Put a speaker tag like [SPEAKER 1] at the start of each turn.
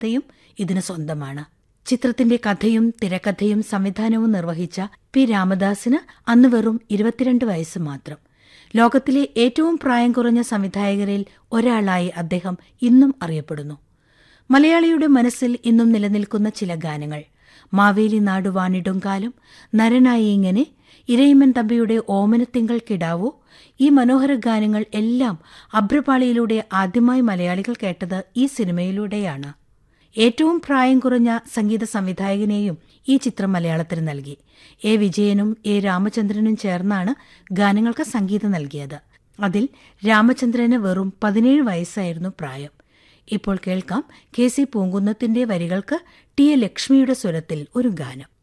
[SPEAKER 1] സത്തയും ഇതിന് സ്വന്തമാണ് ചിത്രത്തിന്റെ കഥയും തിരക്കഥയും സംവിധാനവും നിർവഹിച്ച പി രാമദാസിന് അന്ന് വെറും ഇരുപത്തിരണ്ട് വയസ്സ് മാത്രം ലോകത്തിലെ ഏറ്റവും പ്രായം കുറഞ്ഞ സംവിധായകരിൽ ഒരാളായി അദ്ദേഹം ഇന്നും അറിയപ്പെടുന്നു മലയാളിയുടെ മനസ്സിൽ ഇന്നും നിലനിൽക്കുന്ന ചില ഗാനങ്ങൾ മാവേലി നാട് വാണിടും കാലം നരനായി ഇങ്ങനെ ഇരയിമ്മൻ തമ്പിയുടെ ഓമനത്തിങ്കൾ കിടാവോ ഈ മനോഹര ഗാനങ്ങൾ എല്ലാം അഭ്രപാളിയിലൂടെ ആദ്യമായി മലയാളികൾ കേട്ടത് ഈ സിനിമയിലൂടെയാണ് ഏറ്റവും പ്രായം കുറഞ്ഞ സംഗീത സംവിധായകനെയും ഈ ചിത്രം മലയാളത്തിന് നൽകി എ വിജയനും എ രാമചന്ദ്രനും ചേർന്നാണ് ഗാനങ്ങൾക്ക് സംഗീതം നൽകിയത് അതിൽ രാമചന്ദ്രന് വെറും പതിനേഴ് വയസ്സായിരുന്നു പ്രായം ഇപ്പോൾ കേൾക്കാം കെ സി പൂങ്കുന്നത്തിന്റെ വരികൾക്ക് ടി എ ലക്ഷ്മിയുടെ സ്വരത്തിൽ ഒരു ഗാനം